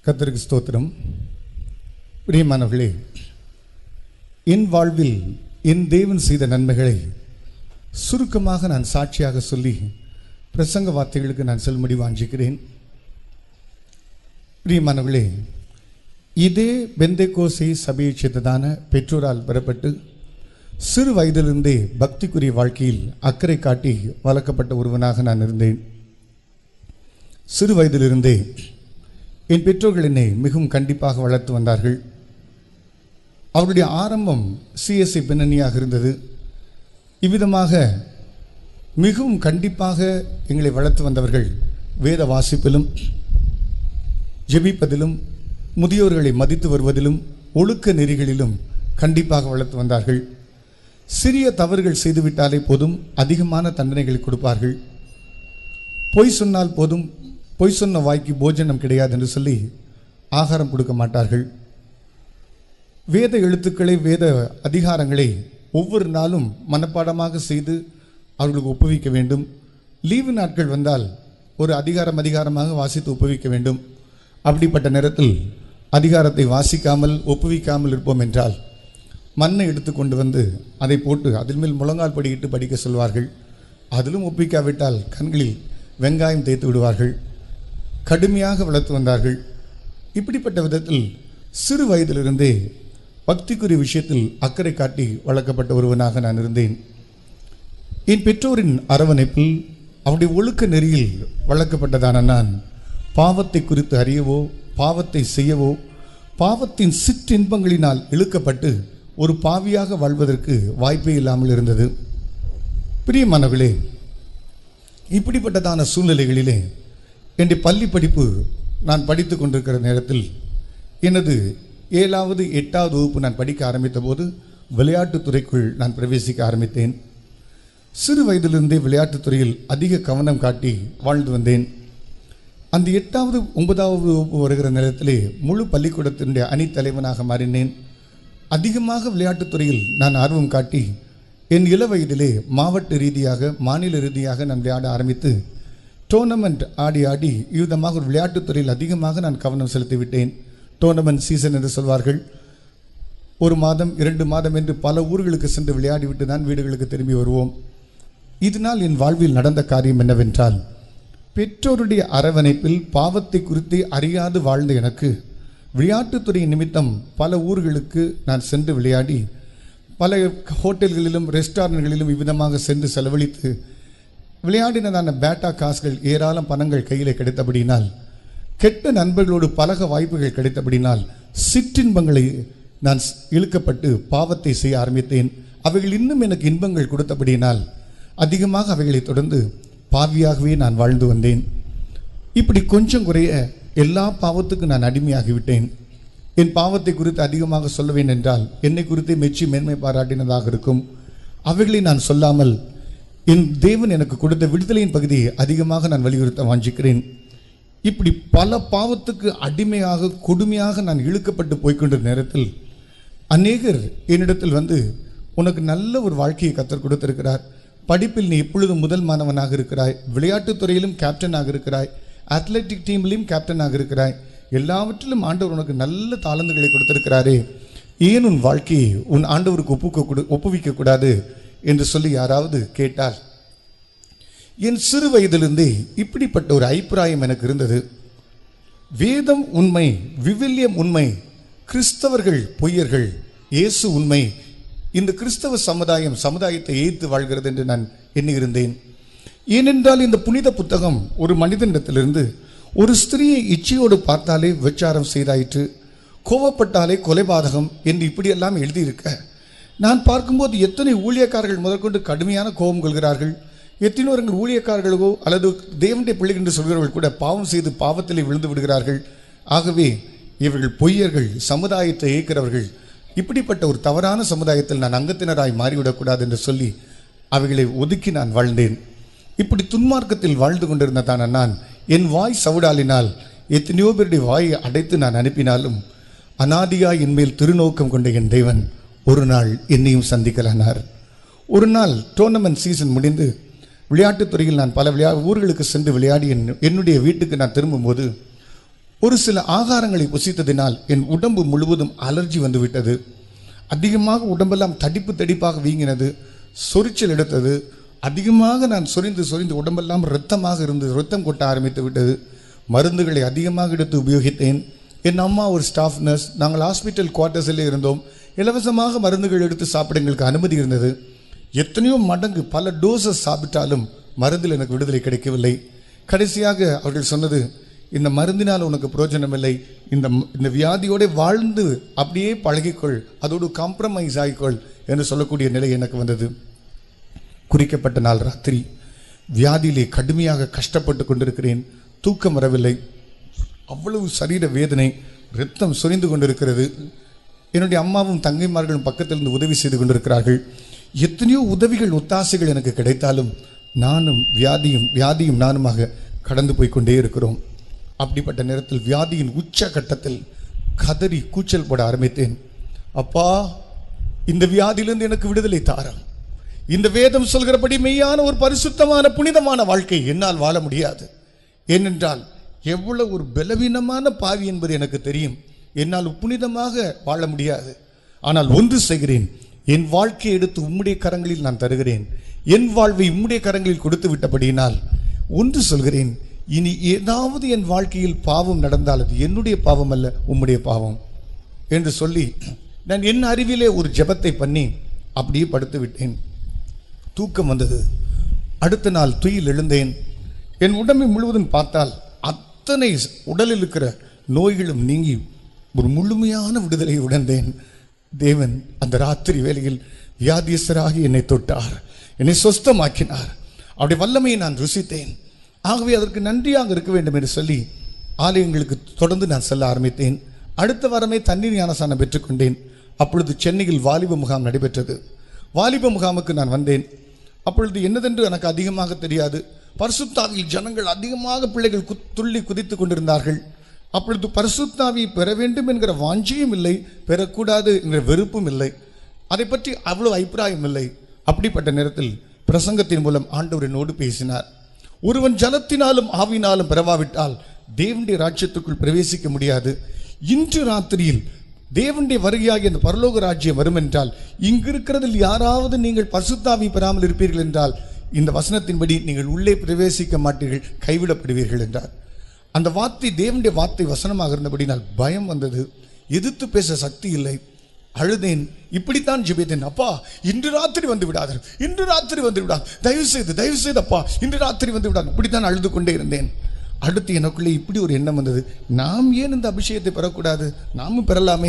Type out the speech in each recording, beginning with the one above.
கர்த்தருக்கு ஸ்தோத்திரம் பிரியமானவர்களே என் வாழ்வில் என் தேவன் செய்த நன்மைகளை சுருக்கமாக நான் சாட்சியாக சொல்லி பிரசங்க வார்த்தைகளுக்கு நான் செல்லும்படி வாஞ்சிக்கிறேன் பிரியமானவர்களே இதே பெந்தைக்கோசை சபையைச் சேர்ந்ததான பெற்றோரால் பெறப்பட்டு சிறு வயதிலிருந்தே பக்திக்குரிய வாழ்க்கையில் அக்கறை காட்டி வளர்க்கப்பட்ட ஒருவனாக நான் இருந்தேன் சிறு வயதிலிருந்தே என் பெற்றோர்கள் என்னை மிகவும் கண்டிப்பாக வளர்த்து வந்தார்கள் அவருடைய ஆரம்பம் சிஎஸ்ஐ பின்னணியாக இருந்தது இவ்விதமாக மிகவும் கண்டிப்பாக எங்களை வளர்த்து வந்தவர்கள் வேத வாசிப்பிலும் ஜெபிப்பதிலும் முதியோர்களை மதித்து வருவதிலும் ஒழுக்க நெறிகளிலும் கண்டிப்பாக வளர்த்து வந்தார்கள் சிறிய தவறுகள் செய்துவிட்டாலே போதும் அதிகமான தண்டனைகளை கொடுப்பார்கள் பொய் சொன்னால் போதும் பொய் சொன்ன வாய்க்கு போஜனம் கிடையாது என்று சொல்லி ஆகாரம் கொடுக்க மாட்டார்கள் வேத எழுத்துக்களை வேத அதிகாரங்களை ஒவ்வொரு நாளும் மனப்பாடமாக செய்து அவர்களுக்கு ஒப்புவிக்க வேண்டும் லீவு நாட்கள் வந்தால் ஒரு அதிகாரம் அதிகாரமாக வாசித்து ஒப்புவிக்க வேண்டும் அப்படிப்பட்ட நேரத்தில் அதிகாரத்தை வாசிக்காமல் ஒப்புவிக்காமல் இருப்போம் என்றால் மண்ணை எடுத்து கொண்டு வந்து அதை போட்டு அதில் மேல் முழங்கால் படியிட்டு படிக்க சொல்வார்கள் அதிலும் ஒப்புவிக்காவிட்டால் கண்களில் வெங்காயம் தேய்த்து விடுவார்கள் கடுமையாக வளர்த்து வந்தார்கள் இப்படிப்பட்ட விதத்தில் சிறு வயதிலிருந்தே பக்திக்குரிய விஷயத்தில் அக்கறை காட்டி வளர்க்கப்பட்ட ஒருவனாக நான் இருந்தேன் என் பெற்றோரின் அரவணைப்பில் அவருடைய ஒழுக்க நெறியில் வளர்க்கப்பட்டதான நான் பாவத்தை குறித்து அறியவோ பாவத்தை செய்யவோ பாவத்தின் சிற்றின்பங்களினால் இழுக்கப்பட்டு ஒரு பாவியாக வாழ்வதற்கு வாய்ப்பே இல்லாமல் இருந்தது பிரியமானவர்களே இப்படிப்பட்டதான சூழ்நிலைகளிலே என்னுடைய பள்ளி படிப்பு நான் படித்து கொண்டிருக்கிற நேரத்தில் எனது ஏழாவது எட்டாவது வகுப்பு நான் படிக்க ஆரம்பித்த போது விளையாட்டுத் துறைக்குள் நான் பிரவேசிக்க ஆரம்பித்தேன் சிறு வயதிலிருந்தே விளையாட்டுத் துறையில் அதிக கவனம் காட்டி வாழ்ந்து வந்தேன் அந்த எட்டாவது ஒன்பதாவது வகுப்பு வருகிற நேரத்திலே முழு பள்ளிக்கூடத்தினுடைய அணித்தலைவனாக மாறினேன் அதிகமாக விளையாட்டுத் துறையில் நான் ஆர்வம் காட்டி என் இள வயதிலே மாவட்ட ரீதியாக மாநில ரீதியாக நான் விளையாட ஆரம்பித்து டோர்னமெண்ட் ஆடி ஆடி யூதமாக ஒரு விளையாட்டுத் துறையில் அதிகமாக நான் கவனம் செலுத்தி விட்டேன் டோர்னமெண்ட் சீசன் என்று சொல்வார்கள் ஒரு மாதம் இரண்டு மாதம் என்று பல ஊர்களுக்கு சென்று விளையாடிவிட்டு தான் வீடுகளுக்கு திரும்பி வருவோம் இதனால் என் வாழ்வில் நடந்த காரியம் என்னவென்றால் பெற்றோருடைய அரவணைப்பில் பாவத்தை குறித்து அறியாது வாழ்ந்த எனக்கு விளையாட்டுத்துறை நிமித்தம் பல ஊர்களுக்கு நான் சென்று விளையாடி பல ஹோட்டல்களிலும் ரெஸ்டாரண்ட்களிலும் இவ்விதமாக சென்று செலவழித்து விளையாடினதான பேட்டா காசுகள் ஏராளம் பணங்கள் கையில் கிடைத்தபடினால் கெட்ட நண்பர்களோடு பழக வாய்ப்புகள் கிடைத்தபடினால் சிற்றின்பங்களை நான் இழுக்கப்பட்டு பாவத்தை செய்ய ஆரம்பித்தேன் அவைகள் இன்னும் எனக்கு இன்பங்கள் கொடுத்தபடியினால் அதிகமாக அவைகளை தொடர்ந்து பாவியாகவே நான் வாழ்ந்து வந்தேன் இப்படி கொஞ்சம் குறைய எல்லா பாவத்துக்கும் நான் அடிமையாகிவிட்டேன் என் பாவத்தை குறித்து அதிகமாக சொல்லுவேன் என்றால் என்னை குறித்து மெச்சி மேன்மை பாராட்டினதாக இருக்கும் அவைகளை நான் சொல்லாமல் என் தேவன் எனக்கு கொடுத்த விடுதலையின் பகுதியை அதிகமாக நான் வலியுறுத்த வாஞ்சிக்கிறேன் இப்படி பல பாவத்துக்கு அடிமையாக கொடுமையாக நான் இழுக்கப்பட்டு போய்க்கொண்ட நேரத்தில் அநேகர் என்னிடத்தில் வந்து உனக்கு நல்ல ஒரு வாழ்க்கையை கத்தர் கொடுத்திருக்கிறார் படிப்பில் நீ எப்பொழுதும் முதல் மாணவனாக இருக்கிறாய் விளையாட்டுத் துறையிலும் கேப்டனாக இருக்கிறாய் அத்லெட்டிக் டீம்லையும் கேப்டனாக இருக்கிறாய் எல்லாவற்றிலும் ஆண்டவர் உனக்கு நல்ல தாளந்துகளை கொடுத்திருக்கிறாரே ஏன் உன் வாழ்க்கையை உன் ஆண்டவருக்கு ஒப்புக்க கொடு ஒப்புவிக்க கூடாது என்று சொல்லி யாராவது கேட்டால் என் சிறு வயதிலிருந்தே இப்படிப்பட்ட ஒரு அபிப்பிராயம் எனக்கு இருந்தது வேதம் உண்மை விவிலியம் உண்மை கிறிஸ்தவர்கள் பொய்யர்கள் இயேசு உண்மை இந்த கிறிஸ்தவ சமுதாயம் சமுதாயத்தை ஏய்த்து வாழ்கிறது என்று நான் எண்ணியிருந்தேன் ஏனென்றால் இந்த புனித புத்தகம் ஒரு மனிதனிடத்திலிருந்து ஒரு ஸ்திரியை இச்சையோடு பார்த்தாலே விச்சாரம் செய்தாயிற்று கோவப்பட்டாலே கொலைபாதகம் என்று இப்படியெல்லாம் எழுதியிருக்க நான் பார்க்கும்போது எத்தனை ஊழியக்காரர்கள் முதற்கொண்டு கடுமையான கோபம் கொள்கிறார்கள் எத்தனோரங்கள் ஊழியக்காரர்களோ அல்லது தேவனுடைய பிள்ளைகள் என்று சொல்கிறவர்கள் கூட பாவம் செய்து பாவத்திலே விழுந்து விடுகிறார்கள் ஆகவே இவர்கள் பொய்யர்கள் சமுதாயத்தை இயக்கிறவர்கள் இப்படிப்பட்ட ஒரு தவறான சமுதாயத்தில் நான் அங்கத்தினராய் மாறிவிடக்கூடாது என்று சொல்லி அவைகளை ஒதுக்கி நான் வாழ்ந்தேன் இப்படி துன்மார்க்கத்தில் வாழ்ந்து கொண்டிருந்ததான நான் என் வாய் சவுடாலினால் எத்தனையோ பேருடைய வாயை அடைத்து நான் அனுப்பினாலும் அனாதியாய் என்மேல் திருநோக்கம் கொண்ட என் தேவன் ஒரு நாள் என்னையும் சந்திக்கலானார் ஒரு நாள் டோர்னமெண்ட் சீசன் முடிந்து விளையாட்டுத் துறையில் நான் பல விளையா ஊர்களுக்கு சென்று விளையாடி என் என்னுடைய வீட்டுக்கு நான் திரும்பும்போது ஒரு சில ஆகாரங்களை புசித்ததினால் என் உடம்பு முழுவதும் அலர்ஜி வந்துவிட்டது அதிகமாக உடம்பெல்லாம் தடிப்பு தடிப்பாக வீங்கினது சொரிச்சல் எடுத்தது அதிகமாக நான் சொரிந்து சொரிந்து உடம்பெல்லாம் இரத்தமாக இருந்து இரத்தம் கொட்ட ஆரம்பித்து விட்டது மருந்துகளை அதிகமாக எடுத்து உபயோகித்தேன் என் அம்மா ஒரு ஸ்டாஃப் நர்ஸ் நாங்கள் ஹாஸ்பிட்டல் குவார்ட்டர்ஸில் இருந்தோம் இலவசமாக மருந்துகள் எடுத்து சாப்பிட எங்களுக்கு அனுமதி இருந்தது எத்தனையோ மடங்கு பல டோசஸ் சாப்பிட்டாலும் மருந்தில் எனக்கு விடுதலை கிடைக்கவில்லை கடைசியாக அவர்கள் சொன்னது இந்த மருந்தினால் உனக்கு பிரயோஜனம் இல்லை இந்த இந்த வியாதியோட வாழ்ந்து அப்படியே பழகிக்கொள் அதோடு காம்ப்ரமைஸ் ஆகிக்கொள் என்று சொல்லக்கூடிய நிலை எனக்கு வந்தது குறிக்கப்பட்ட நாள் ராத்திரி வியாதியிலே கடுமையாக கஷ்டப்பட்டு கொண்டிருக்கிறேன் தூக்கம் வரவில்லை அவ்வளவு சரீர வேதனை இரத்தம் சொரிந்து கொண்டிருக்கிறது என்னுடைய அம்மாவும் தங்கைமார்களும் பக்கத்திலிருந்து உதவி செய்து கொண்டிருக்கிறார்கள் எத்தனையோ உதவிகள் ஒத்தாசைகள் எனக்கு கிடைத்தாலும் நானும் வியாதியும் வியாதியும் நானுமாக கடந்து போய் கொண்டே இருக்கிறோம் அப்படிப்பட்ட நேரத்தில் வியாதியின் உச்ச கட்டத்தில் கதறி கூச்சல் போட ஆரம்பித்தேன் அப்பா இந்த வியாதியிலிருந்து எனக்கு விடுதலை தாரம் இந்த வேதம் சொல்கிறபடி மெய்யான ஒரு பரிசுத்தமான புனிதமான வாழ்க்கை என்னால் வாழ முடியாது ஏனென்றால் எவ்வளவு ஒரு பலவீனமான பாவி என்பது எனக்கு தெரியும் என்னால் புனிதமாக வாழ முடியாது ஆனால் ஒன்று செய்கிறேன் என் வாழ்க்கையை எடுத்து உம்முடைய கரங்களில் நான் தருகிறேன் என் வாழ்வை உம்முடைய கரங்களில் கொடுத்து விட்டபடியினால் ஒன்று சொல்கிறேன் இனி ஏதாவது என் வாழ்க்கையில் பாவம் நடந்தால் அது என்னுடைய பாவம் அல்ல உம்முடைய பாவம் என்று சொல்லி நான் என் அறிவிலே ஒரு ஜெபத்தை பண்ணி அப்படியே படுத்து விட்டேன் தூக்கம் வந்தது அடுத்த நாள் துயில் எழுந்தேன் என் உடம்பை முழுவதும் பார்த்தால் அத்தனை உடலில் இருக்கிற நோய்களும் நீங்கி ஒரு முழுமையான விடுதலை உணர்ந்தேன் தேவன் அந்த ராத்திரி வேளையில் வியாதியஸ்தராகி என்னை தொட்டார் என்னை சொஸ்தமாக்கினார் அவருடைய வல்லமையை நான் ருசித்தேன் ஆகவே அதற்கு நன்றியாக இருக்க வேண்டும் என்று சொல்லி ஆலயங்களுக்கு தொடர்ந்து நான் செல்ல ஆரம்பித்தேன் அடுத்த வாரமே தண்ணீர் ஞானசானம் பெற்றுக்கொண்டேன் அப்பொழுது சென்னையில் வாலிப முகாம் நடைபெற்றது வாலிப முகாமுக்கு நான் வந்தேன் அப்பொழுது என்னதென்று எனக்கு அதிகமாக தெரியாது பரிசுத்தாவியில் ஜனங்கள் அதிகமாக பிள்ளைகள் கு- துள்ளி குதித்து கொண்டிருந்தார்கள் அப்பொழுது பரிசுத்தாவியை பெற வேண்டும் என்கிற வாஞ்சியும் இல்லை பெறக்கூடாது என்கிற வெறுப்பும் இல்லை அதை பற்றி அவ்வளவு அபிப்பிராயம் இல்லை அப்படிப்பட்ட நேரத்தில் பிரசங்கத்தின் மூலம் ஆண்டவர் என்னோடு பேசினார் ஒருவன் ஜலத்தினாலும் ஆவினாலும் பெறவாவிட்டால் தேவனுடைய ராஜ்யத்துக்குள் பிரவேசிக்க முடியாது இன்று ராத்திரியில் தேவனுடைய வருகையாகிய அந்த பரலோக ராஜ்யம் வரும் என்றால் இங்கு இருக்கிறதில் யாராவது நீங்கள் பசுத்தாவி பெறாமல் இருப்பீர்கள் என்றால் இந்த வசனத்தின்படி நீங்கள் உள்ளே பிரவேசிக்க மாட்டீர்கள் கைவிடப்படுவீர்கள் என்றார் அந்த வார்த்தை தேவனுடைய வார்த்தை வசனமாக இருந்தபடினால் பயம் வந்தது எதிர்த்து பேச சக்தி இல்லை அழுதேன் இப்படித்தான் ஜெபித்தேன் அப்பா இன்று ராத்திரி வந்து விடாதர் இன்று ராத்திரி வந்து விடாது தயவு செய்து தயவு செய்து அப்பா இன்று ராத்திரி வந்து விடாது இப்படித்தான் அழுது கொண்டே இருந்தேன் அடுத்து எனக்குள்ளே இப்படி ஒரு எண்ணம் வந்தது நாம் ஏன் இந்த அபிஷேகத்தை பெறக்கூடாது நாமும் பெறலாமே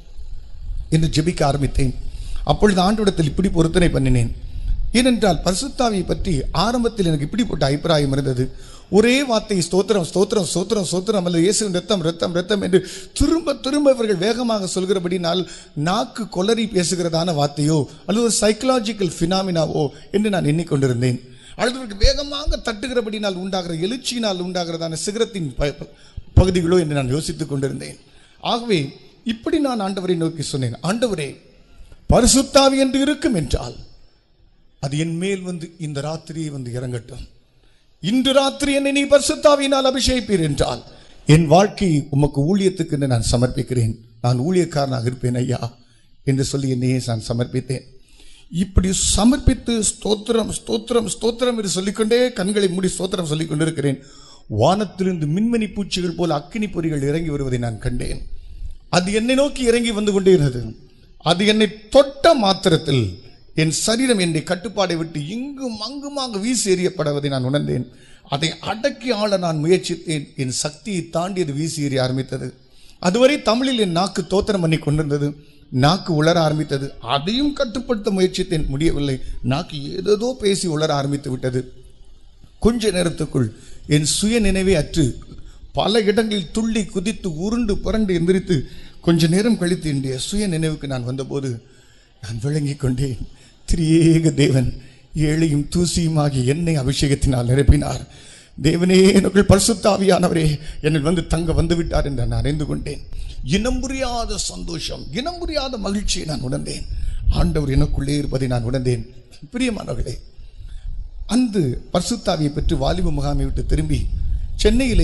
என்று ஜெபிக்க ஆரம்பித்தேன் அப்பொழுது ஆண்டோடத்தில் இப்படி பொருத்தனை பண்ணினேன் ஏனென்றால் பரிசுத்தாவியை பற்றி ஆரம்பத்தில் எனக்கு இப்படிப்பட்ட அபிப்பிராயம் இருந்தது ஒரே வார்த்தை ஸ்தோத்திரம் ஸ்தோத்திரம் ஸ்தோத்திரம் ஸ்தோத்திரம் அல்லது இயேசுவின் ரத்தம் ரத்தம் ரத்தம் என்று திரும்ப திரும்ப இவர்கள் வேகமாக சொல்கிறபடினால் நாக்கு கொலரி பேசுகிறதான வார்த்தையோ அல்லது ஒரு சைக்கலாஜிக்கல் ஃபினாமினாவோ என்று நான் எண்ணிக்கொண்டிருந்தேன் அல்லது இவர்கள் வேகமாக தட்டுகிறபடினால் உண்டாகிற எழுச்சியினால் உண்டாகிறதான சிகரத்தின் ப- ப- பகுதிகளோ என்று நான் யோசித்துக் கொண்டிருந்தேன் ஆகவே இப்படி நான் ஆண்டவரை நோக்கி சொன்னேன் ஆண்டவரே பரிசுத்தாவி என்று இருக்கும் என்றால் அது என் மேல் வந்து இந்த ராத்திரியை வந்து இறங்கட்டும் இன்று ராத்திரி என்னை நீ பரிசுத்தாவியினால் அபிஷேகிப்பீர் என்றால் என் வாழ்க்கையை உமக்கு ஊழியத்துக்கு என்று நான் சமர்ப்பிக்கிறேன் நான் ஊழியக்காரனாக இருப்பேன் ஐயா என்று சொல்லி என்னையே நான் சமர்ப்பித்தேன் இப்படி சமர்ப்பித்து ஸ்தோத்திரம் ஸ்தோத்திரம் ஸ்தோத்திரம் என்று சொல்லிக்கொண்டே கண்களை மூடி ஸ்தோத்திரம் சொல்லிக் கொண்டிருக்கிறேன் வானத்திலிருந்து மின்மணி பூச்சிகள் போல அக்கினி பொறிகள் இறங்கி வருவதை நான் கண்டேன் அது என்னை நோக்கி இறங்கி வந்து கொண்டே இருந்தது அது என்னை தொட்ட மாத்திரத்தில் என் சரீரம் என்னை கட்டுப்பாடை விட்டு இங்கும் அங்குமாக வீசி எறியப்படுவதை நான் உணர்ந்தேன் அதை அடக்கி ஆள நான் முயற்சித்தேன் என் சக்தியை தாண்டி அது வீசி எறிய ஆரம்பித்தது அதுவரை தமிழில் என் நாக்கு தோத்திரம் பண்ணி கொண்டிருந்தது நாக்கு உளர ஆரம்பித்தது அதையும் கட்டுப்படுத்த முயற்சித்தேன் முடியவில்லை நாக்கு ஏதேதோ பேசி உளர ஆரம்பித்து விட்டது கொஞ்ச நேரத்துக்குள் என் சுய நினைவே அற்று பல இடங்களில் துள்ளி குதித்து உருண்டு புரண்டு எந்திரித்து கொஞ்ச நேரம் கழித்து என்னுடைய சுய நினைவுக்கு நான் வந்தபோது நான் விளங்கிக் கொண்டேன் திரியேக தேவன் ஏழையும் தூசியுமாகி என்னை அபிஷேகத்தினால் நிரப்பினார் தேவனே எனக்குள் பரிசுத்தாவியானவரே என்னில் வந்து தங்க வந்து விட்டார் என்று நான் அறிந்து கொண்டேன் இனம் புரியாத சந்தோஷம் இனம் புரியாத மகிழ்ச்சியை நான் உணர்ந்தேன் ஆண்டவர் எனக்குள்ளே இருப்பதை நான் உணர்ந்தேன் பிரியமானவர்களே அந்த பரிசுத்தாவியை பெற்று வாலிப முகாமை விட்டு திரும்பி சென்னையிலே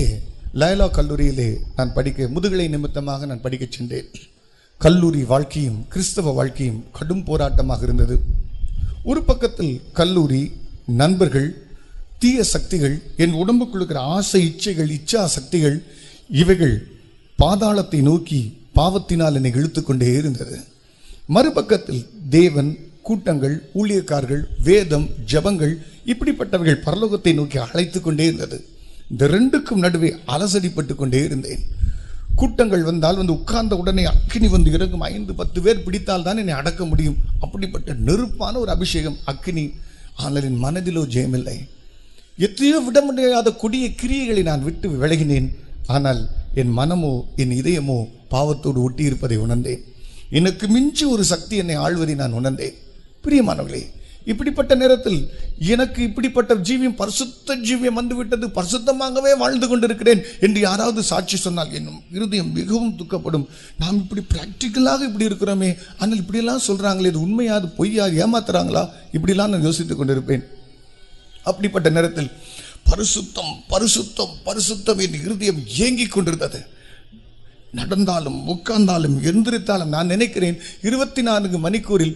லயலா கல்லூரியிலே நான் படிக்க முதுகலை நிமித்தமாக நான் படிக்கச் சென்றேன் கல்லூரி வாழ்க்கையும் கிறிஸ்தவ வாழ்க்கையும் கடும் போராட்டமாக இருந்தது ஒரு பக்கத்தில் கல்லூரி நண்பர்கள் தீய சக்திகள் என் உடம்புக்குள் இருக்கிற ஆசை இச்சைகள் இச்சா சக்திகள் இவைகள் பாதாளத்தை நோக்கி பாவத்தினால் என்னை இழுத்து கொண்டே இருந்தது மறுபக்கத்தில் தேவன் கூட்டங்கள் ஊழியக்காரர்கள் வேதம் ஜபங்கள் இப்படிப்பட்டவர்கள் பரலோகத்தை நோக்கி அழைத்து கொண்டே இருந்தது இந்த ரெண்டுக்கும் நடுவே அலசடிப்பட்டு கொண்டே இருந்தேன் கூட்டங்கள் வந்தால் வந்து உட்கார்ந்த உடனே அக்கினி வந்து இறங்கும் ஐந்து பத்து பேர் பிடித்தால் தான் என்னை அடக்க முடியும் அப்படிப்பட்ட நெருப்பான ஒரு அபிஷேகம் அக்கினி ஆனால் என் மனதிலோ ஜெயமில்லை எத்தனையோ விட முடியாத கொடிய கிரியைகளை நான் விட்டு விலகினேன் ஆனால் என் மனமோ என் இதயமோ பாவத்தோடு ஒட்டி இருப்பதை உணர்ந்தேன் எனக்கு மிஞ்சி ஒரு சக்தி என்னை ஆழ்வதை நான் உணர்ந்தேன் பிரியமானவர்களே இப்படிப்பட்ட நேரத்தில் எனக்கு இப்படிப்பட்ட ஜீவியம் பரிசுத்த ஜீவியம் வந்துவிட்டது பரிசுத்தமாகவே வாழ்ந்து கொண்டிருக்கிறேன் என்று யாராவது சாட்சி சொன்னால் என் இருதயம் மிகவும் துக்கப்படும் நாம் இப்படி பிராக்டிக்கலாக இப்படி இருக்கிறோமே ஆனால் இப்படியெல்லாம் சொல்றாங்களே இது உண்மையா அது பொய்யா ஏமாத்துறாங்களா இப்படிலாம் நான் யோசித்துக் கொண்டிருப்பேன் அப்படிப்பட்ட நேரத்தில் பரிசுத்தம் பரிசுத்தம் பரிசுத்தம் என் இருதயம் ஏங்கிக் கொண்டிருந்தது நடந்தாலும் உட்கார்ந்தாலும் எந்திரித்தாலும் நான் நினைக்கிறேன் இருபத்தி நான்கு மணிக்கூரில்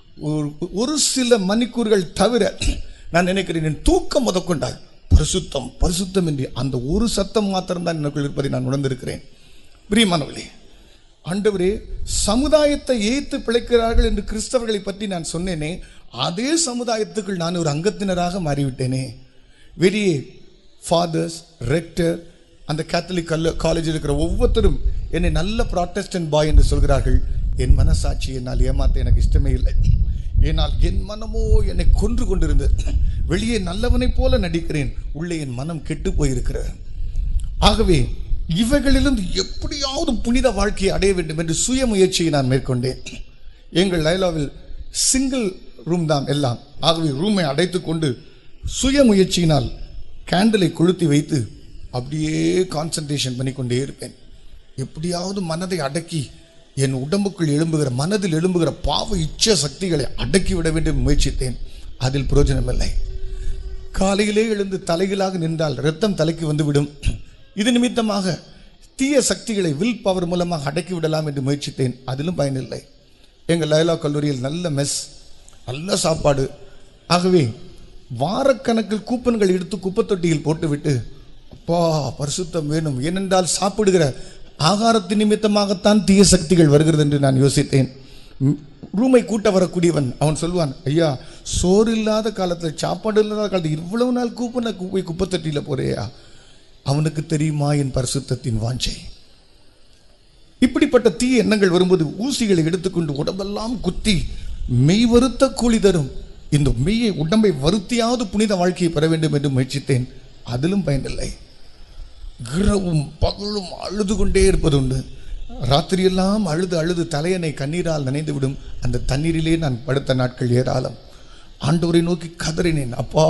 ஒரு- ஒரு சில மணிக்கூர்கள் தவிர நான் நினைக்கிறேன் என் தூக்கம் முதற்கொண்டால் பரிசுத்தம் பரிசுத்தம் என்று அந்த ஒரு சத்தம் மாத்திரம்தான் எனக்குள் இருப்பதை நான் உணர்ந்திருக்கிறேன் பிரியமானவர்களே ஆண்டவரே சமுதாயத்தை ஏத்து பிழைக்கிறார்கள் என்று கிறிஸ்தவர்களை பற்றி நான் சொன்னேனே அதே சமுதாயத்துக்குள் நான் ஒரு அங்கத்தினராக மாறிவிட்டேனே வெளியே ஃபாதர்ஸ் ரெக்டர் அந்த கேத்தலிக் கல்ல காலேஜில் இருக்கிற ஒவ்வொருத்தரும் என்னை நல்ல ப்ராட்டஸ்டன்ட் பாய் என்று சொல்கிறார்கள் என் மனசாட்சி என்னால் ஏமாத்த எனக்கு இஷ்டமே இல்லை ஏனால் என் மனமோ என்னை கொன்று கொண்டிருந்தது வெளியே நல்லவனைப் போல நடிக்கிறேன் உள்ளே என் மனம் கெட்டு போயிருக்கிறது ஆகவே இவைகளிலிருந்து எப்படியாவது புனித வாழ்க்கையை அடைய வேண்டும் என்று சுய முயற்சியை நான் மேற்கொண்டேன் எங்கள் லைலாவில் சிங்கிள் ரூம் தான் எல்லாம் ஆகவே ரூமை அடைத்துக் கொண்டு சுய முயற்சியினால் கேண்டிலை கொளுத்தி வைத்து அப்படியே கான்சன்ட்ரேஷன் பண்ணிக்கொண்டே இருப்பேன் எப்படியாவது மனதை அடக்கி என் உடம்புக்குள் எழும்புகிற மனதில் எழும்புகிற பாவ இச்ச சக்திகளை அடக்கி விட வேண்டும் முயற்சித்தேன் அதில் பிரயோஜனமில்லை காலையிலே எழுந்து தலைகளாக நின்றால் ரத்தம் தலைக்கு வந்துவிடும் இது நிமித்தமாக தீய சக்திகளை வில் பவர் மூலமாக அடக்கி விடலாம் என்று முயற்சித்தேன் அதிலும் பயனில்லை எங்கள் லயலா கல்லூரியில் நல்ல மெஸ் நல்ல சாப்பாடு ஆகவே வாரக்கணக்கில் கூப்பன்கள் எடுத்து குப்பத்தொட்டியில் போட்டுவிட்டு அப்பா பரிசுத்தம் வேணும் ஏனென்றால் சாப்பிடுகிற ஆகாரத்தின் நிமித்தமாகத்தான் தீய சக்திகள் வருகிறது என்று நான் யோசித்தேன் ம், ரூமை கூட்ட வரக்கூடியவன் அவன் சொல்வான் ஐயா சோறு இல்லாத காலத்தில் சாப்பாடு இல்லாத காலத்தில் இவ்வளவு நாள் கூப்பனை போய் குப்பத்தொட்டியில் போறியா அவனுக்கு தெரியுமா என் பரிசுத்தத்தின் வாஞ்சை இப்படிப்பட்ட தீய எண்ணங்கள் வரும்போது ஊசிகளை எடுத்துக்கொண்டு உடம்பெல்லாம் குத்தி மெய் வருத்த கூலி தரும் இந்த மெய்யை உடம்பை வருத்தியாவது புனித வாழ்க்கையை பெற வேண்டும் என்று முயற்சித்தேன் அதிலும் பயனில்லை இரவும் பகலும் அழுது கொண்டே இருப்பது உண்டு ராத்திரியெல்லாம் அழுது அழுது தலையணை கண்ணீரால் நனைந்து விடும் அந்த தண்ணீரிலே நான் படுத்த நாட்கள் ஏராளம் ஆண்டவரை நோக்கி கதறினேன் அப்பா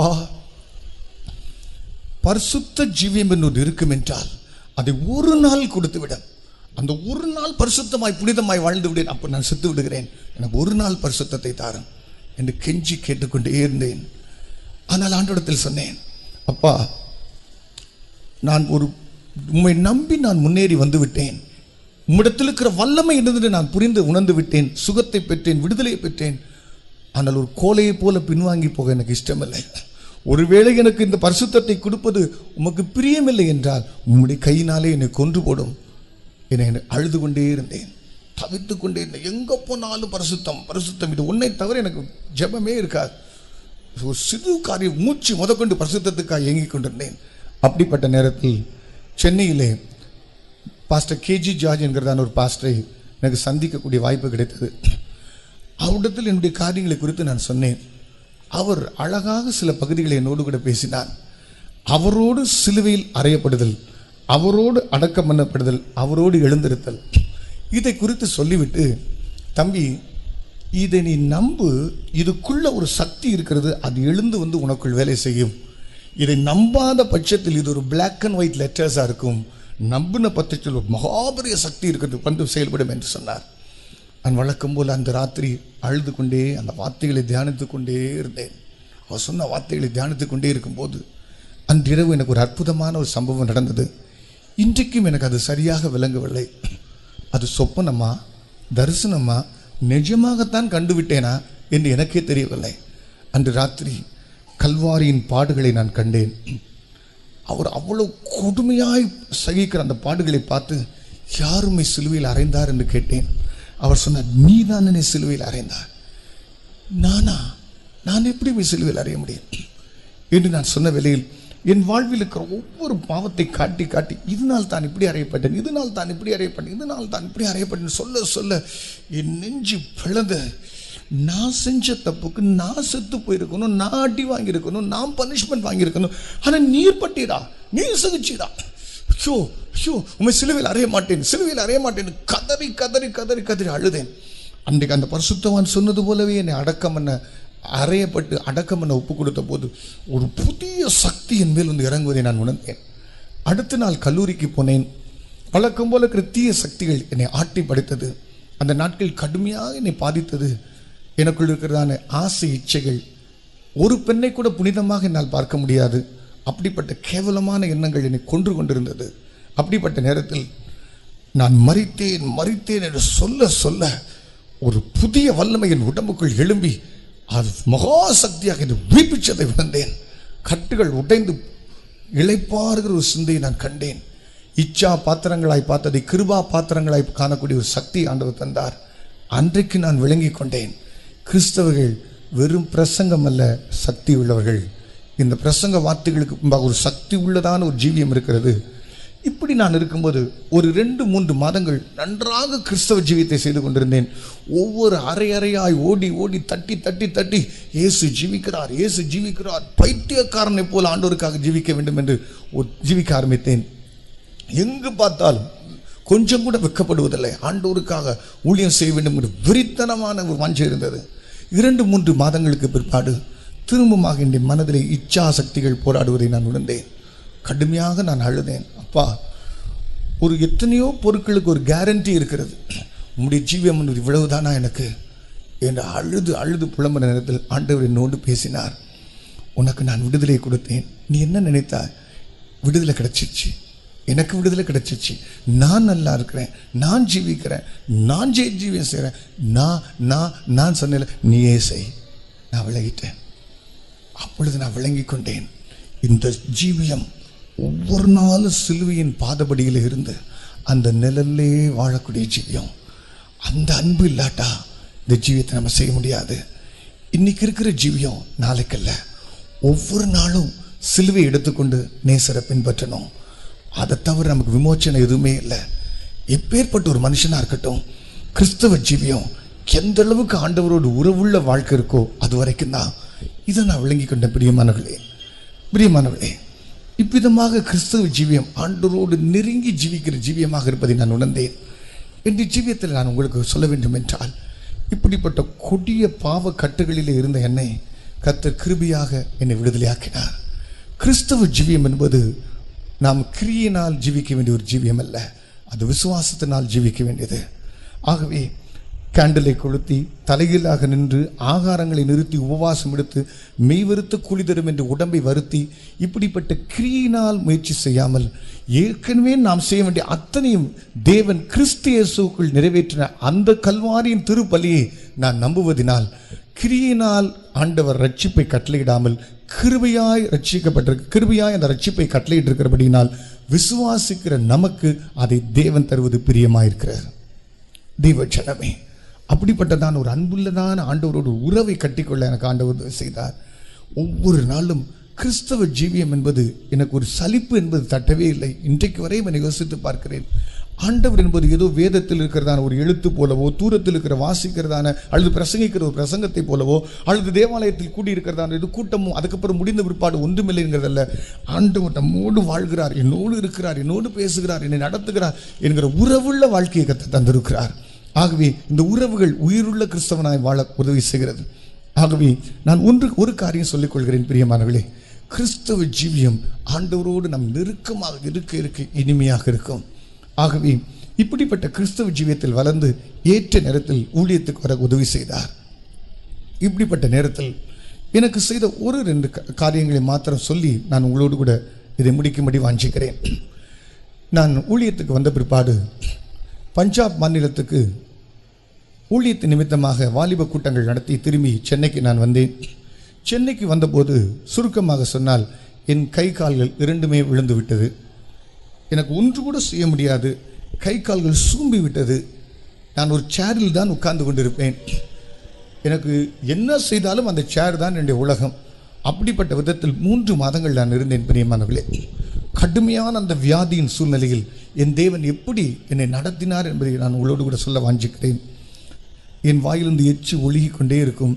பரிசுத்த ஜீவியம் என்று ஒன்று இருக்கும் என்றால் அதை ஒரு நாள் கொடுத்து விட அந்த ஒரு நாள் பரிசுத்தமாய் புனிதமாய் வாழ்ந்து விடேன் அப்போ நான் செத்து விடுகிறேன் எனக்கு ஒரு நாள் பரிசுத்தத்தை தாரும் என்று கெஞ்சி கேட்டுக்கொண்டே இருந்தேன் ஆனால் ஆண்டோடத்தில் சொன்னேன் அப்பா நான் ஒரு உம்மை நம்பி நான் முன்னேறி வந்து விட்டேன் உம்மிடத்தில் இருக்கிற வல்லமை இருந்தது நான் புரிந்து உணர்ந்து விட்டேன் சுகத்தை பெற்றேன் விடுதலையை பெற்றேன் ஆனால் ஒரு கோலையைப் போல பின்வாங்கி போக எனக்கு இஷ்டமில்லை ஒருவேளை எனக்கு இந்த பரிசுத்தத்தை கொடுப்பது உமக்கு பிரியமில்லை என்றால் உம்முடைய கையினாலே என்னை கொன்று போடும் என அழுது கொண்டே இருந்தேன் தவித்து கொண்டே இருந்தேன் எங்கே போனாலும் பரிசுத்தம் பரிசுத்தம் இது உன்னை தவிர எனக்கு ஜெபமே இருக்காது ஒரு சிறு காரியம் மூச்சு முதற்கொண்டு பரிசுத்தத்துக்காக இயங்கிக் கொண்டிருந்தேன் அப்படிப்பட்ட நேரத்தில் சென்னையிலே பாஸ்டர் கேஜி ஜார்ஜ் என்கிறதான ஒரு பாஸ்டரை எனக்கு சந்திக்கக்கூடிய வாய்ப்பு கிடைத்தது அவரிடத்தில் என்னுடைய காரியங்களை குறித்து நான் சொன்னேன் அவர் அழகாக சில பகுதிகளை என்னோடு கூட பேசினார் அவரோடு சிலுவையில் அறையப்படுதல் அவரோடு அடக்கம் பண்ணப்படுதல் அவரோடு எழுந்திருத்தல் இதை குறித்து சொல்லிவிட்டு தம்பி இதை நீ நம்பு இதுக்குள்ள ஒரு சக்தி இருக்கிறது அது எழுந்து வந்து உனக்குள் வேலை செய்யும் இதை நம்பாத பட்சத்தில் இது ஒரு Black அண்ட் ஒயிட் லெட்டர்ஸாக இருக்கும் நம்பின பட்சத்தில் ஒரு மகாபரிய சக்தி இருக்கிறது வந்து செயல்படும் என்று சொன்னார் நான் வழக்கம் போல் அந்த ராத்திரி அழுது கொண்டே அந்த வார்த்தைகளை தியானித்து கொண்டே இருந்தேன் அவர் சொன்ன வார்த்தைகளை தியானித்து கொண்டே இருக்கும்போது அன்றிரவு எனக்கு ஒரு அற்புதமான ஒரு சம்பவம் நடந்தது இன்றைக்கும் எனக்கு அது சரியாக விளங்கவில்லை அது சொப்பனமா தரிசனமா நிஜமாகத்தான் கண்டுவிட்டேனா என்று எனக்கே தெரியவில்லை அன்று ராத்திரி கல்வாரியின் பாடுகளை நான் கண்டேன் அவர் அவ்வளவு கொடுமையாய் சகிக்கிற அந்த பாடுகளை பார்த்து யாருமே சிலுவையில் அறைந்தார் என்று கேட்டேன் அவர் சொன்னார் நீதான் என்னை சிலுவையில் அறைந்தார் நானா நான் எப்படி போய் சிலுவையில் அறைய முடியும் என்று நான் சொன்ன வேளையில் என் வாழ்வில் இருக்கிற ஒவ்வொரு பாவத்தை காட்டி காட்டி இதனால் தான் இப்படி அறையப்பட்டேன் இதனால் தான் இப்படி அறையப்பட்டேன் இதனால் தான் இப்படி அறையப்பட்டேன் சொல்ல சொல்ல என் நெஞ்சு பிளந்த நான் செஞ்ச தப்புக்கு நான் செத்து போயிருக்கணும் நான் அடி வாங்கியிருக்கணும் நான் பனிஷ்மெண்ட் வாங்கியிருக்கணும் ஆனால் நீர் பட்டீரா நீர் சகிச்சீரா ஐயோ ஐயோ உண்மை சிலுவையில் அறைய மாட்டேன் சிலுவையில் அறைய மாட்டேன் கதறி கதறி கதறி கதறி அழுதேன் அன்றைக்கு அந்த பரிசுத்தவான் சொன்னது போலவே என்னை அடக்கம் பண்ண அறையப்பட்டு அடக்கம் பண்ண ஒப்பு கொடுத்த போது ஒரு புதிய சக்தி என் மேல் வந்து இறங்குவதை நான் உணர்ந்தேன் அடுத்த நாள் கல்லூரிக்கு போனேன் வழக்கம் போல இருக்கிற தீய சக்திகள் என்னை ஆட்டி படைத்தது அந்த நாட்கள் கடுமையாக என்னை பாதித்தது எனக்குள் இருக்கிறதான ஆசை இச்சைகள் ஒரு பெண்ணை கூட புனிதமாக என்னால் பார்க்க முடியாது அப்படிப்பட்ட கேவலமான எண்ணங்கள் என்னை கொன்று கொண்டிருந்தது அப்படிப்பட்ட நேரத்தில் நான் மறித்தேன் மறித்தேன் என்று சொல்ல சொல்ல ஒரு புதிய வல்லமை என் உடம்புக்குள் எழும்பி அது மகா சக்தியாக என்னை உயிர்ப்பிச்சதை உணர்ந்தேன் கட்டுகள் உடைந்து இளைப்பாறுகிற ஒரு சிந்தையை நான் கண்டேன் இச்சா பாத்திரங்களாய் பார்த்ததை கிருபா பாத்திரங்களாய் காணக்கூடிய ஒரு சக்தி ஆண்டவர் தந்தார் அன்றைக்கு நான் விளங்கிக் கொண்டேன் கிறிஸ்தவர்கள் வெறும் பிரசங்கம் அல்ல சக்தி உள்ளவர்கள் இந்த பிரசங்க வார்த்தைகளுக்கு முன்பாக ஒரு சக்தி உள்ளதான ஒரு ஜீவியம் இருக்கிறது இப்படி நான் இருக்கும்போது ஒரு ரெண்டு மூன்று மாதங்கள் நன்றாக கிறிஸ்தவ ஜீவியத்தை செய்து கொண்டிருந்தேன் ஒவ்வொரு அரை அறையாய் ஓடி ஓடி தட்டி தட்டி தட்டி இயேசு ஜீவிக்கிறார் இயேசு ஜீவிக்கிறார் பைத்தியக்காரனை போல ஆண்டோருக்காக ஜீவிக்க வேண்டும் என்று ஒரு ஜீவிக்க ஆரம்பித்தேன் எங்கு பார்த்தாலும் கொஞ்சம் கூட வெட்கப்படுவதில்லை ஆண்டோருக்காக ஊழியம் செய்ய வேண்டும் என்று விரித்தனமான ஒரு வாஞ்சை இருந்தது இரண்டு மூன்று மாதங்களுக்கு பிற்பாடு திரும்பமாக என் மனதிலே இச்சா சக்திகள் போராடுவதை நான் உணர்ந்தேன் கடுமையாக நான் அழுதேன் அப்பா ஒரு எத்தனையோ பொருட்களுக்கு ஒரு கேரண்டி இருக்கிறது உம்முடைய ஜீவியம் என்பது இவ்வளவுதானா எனக்கு என்று அழுது அழுது புலம்புற நேரத்தில் ஆண்டவர் என்னோடு பேசினார் உனக்கு நான் விடுதலை கொடுத்தேன் நீ என்ன நினைத்தாய் விடுதலை கிடைச்சிச்சு எனக்கு விடுதலை கிடைச்சிச்சு நான் நல்லா இருக்கிறேன் நான் ஜீவிக்கிறேன் நான் ஜெய ஜீவியம் செய்கிறேன் நான் நான் நான் சொன்னேன் நீயே செய் நான் விலகிட்டேன் அப்பொழுது நான் விளங்கிக் கொண்டேன் இந்த ஜீவியம் ஒவ்வொரு நாளும் சிலுவையின் பாதபடியில் இருந்து அந்த நிழல்லே வாழக்கூடிய ஜீவியம் அந்த அன்பு இல்லாட்டா இந்த ஜீவியத்தை நம்ம செய்ய முடியாது இன்னைக்கு இருக்கிற ஜீவியம் நாளைக்கல்ல ஒவ்வொரு நாளும் சிலுவை எடுத்துக்கொண்டு நேசரை பின்பற்றணும் அதை தவிர நமக்கு விமோச்சனம் எதுவுமே இல்லை எப்பேற்பட்ட ஒரு மனுஷனா இருக்கட்டும் கிறிஸ்தவ ஜீவியம் எந்த அளவுக்கு ஆண்டவரோடு உறவுள்ள வாழ்க்கை இருக்கோ அது வரைக்கும் தான் இதை நான் விளங்கி கொண்ட பிரியமானவர்களே பிரியமானவர்களே இவ்விதமாக கிறிஸ்தவ ஜீவியம் ஆண்டவரோடு நெருங்கி ஜீவிக்கிற ஜீவியமாக இருப்பதை நான் உணர்ந்தேன் இந்த ஜீவியத்தில் நான் உங்களுக்கு சொல்ல வேண்டும் என்றால் இப்படிப்பட்ட கொடிய பாவ கட்டுகளிலே இருந்த என்னை கர்த்தர் கிருபியாக என்னை விடுதலையாக்கினார் கிறிஸ்தவ ஜீவியம் என்பது நாம் கிரியினால் ஜீவிக்க வேண்டிய ஒரு ஜீவியம் அல்ல அது விசுவாசத்தினால் ஜீவிக்க வேண்டியது ஆகவே கேண்டலை கொளுத்தி தலைகீழாக நின்று ஆகாரங்களை நிறுத்தி உபவாசம் எடுத்து மெய்வருத்த கூலி தரும் என்று உடம்பை வருத்தி இப்படிப்பட்ட கிரியினால் முயற்சி செய்யாமல் ஏற்கனவே நாம் செய்ய வேண்டிய அத்தனையும் தேவன் கிறிஸ்து இயேசுக்குள் நிறைவேற்றின அந்த கல்வாரியின் திருப்பலியை நான் நம்புவதினால் கிரியினால் ஆண்டவர் ரட்சிப்பை கட்டளையிடாமல் கிருபையாய் ரட்சிக்கப்பட்டிருக்க கிருபையாய் அந்த ரட்சிப்பை கட்டளையிட்டிருக்கிறபடியினால் விசுவாசிக்கிற நமக்கு அதை தேவன் தருவது பிரியமாயிருக்கிறார் தெய்வ ஜனமே அப்படிப்பட்டதான ஒரு அன்புள்ளதான ஆண்டவரோடு உறவை கட்டிக்கொள்ள எனக்கு ஆண்டவர் உதவி செய்தார் ஒவ்வொரு நாளும் கிறிஸ்தவ ஜீவியம் என்பது எனக்கு ஒரு சலிப்பு என்பது தட்டவே இல்லை இன்றைக்கு வரையும் என்னை யோசித்து பார்க்கிறேன் ஆண்டவர் என்பது ஏதோ வேதத்தில் இருக்கிறதான ஒரு எழுத்து போலவோ தூரத்தில் இருக்கிற வாசிக்கிறதான அல்லது பிரசங்கிக்கிற ஒரு பிரசங்கத்தை போலவோ அல்லது தேவாலயத்தில் கூடியிருக்கிறதான இது கூட்டமும் அதுக்கப்புறம் முடிந்த பிற்பாடு ஒன்றுமில்லைங்கிறதல்ல ஆண்டவர் நம்மோடு வாழ்கிறார் என்னோடு இருக்கிறார் என்னோடு பேசுகிறார் என்னை நடத்துகிறார் என்கிற உறவுள்ள வாழ்க்கையை கத்த தந்திருக்கிறார் ஆகவே இந்த உறவுகள் உயிருள்ள கிறிஸ்தவனாய் வாழ உதவி செய்கிறது ஆகவே நான் ஒன்று ஒரு காரியம் சொல்லிக் கொள்கிறேன் பிரியமானவர்களே கிறிஸ்தவ ஜீவியம் ஆண்டவரோடு நம் நெருக்கமாக இருக்க இருக்க இனிமையாக இருக்கும் ஆகவே இப்படிப்பட்ட கிறிஸ்தவ ஜீவியத்தில் வளர்ந்து ஏற்ற நேரத்தில் ஊழியத்துக்கு வர உதவி செய்தார் இப்படிப்பட்ட நேரத்தில் எனக்கு செய்த ஒரு ரெண்டு கா- காரியங்களை மாத்திரம் சொல்லி நான் உங்களோடு கூட இதை முடிக்கும்படி வாஞ்சிக்கிறேன் நான் ஊழியத்துக்கு வந்த பிற்பாடு பஞ்சாப் மாநிலத்துக்கு ஊழியத்து நிமித்தமாக வாலிப கூட்டங்கள் நடத்தி திரும்பி சென்னைக்கு நான் வந்தேன் சென்னைக்கு வந்தபோது சுருக்கமாக சொன்னால் என் கை கால்கள் இரண்டுமே விழுந்து விட்டது எனக்கு ஒன்று கூட செய்ய முடியாது கை கால்கள் சூம்பி விட்டது நான் ஒரு சேரில் தான் உட்கார்ந்து கொண்டிருப்பேன் எனக்கு என்ன செய்தாலும் அந்த சேர் தான் என்னுடைய உலகம் அப்படிப்பட்ட விதத்தில் மூன்று மாதங்கள் நான் இருந்தேன் பிரியமானவர்களே கடுமையான அந்த வியாதியின் சூழ்நிலையில் என் தேவன் எப்படி என்னை நடத்தினார் என்பதை நான் உங்களோடு கூட சொல்ல வாஞ்சிக்கிறேன் என் வாயிலிருந்து எச்சு ஒழுகிக் கொண்டே இருக்கும்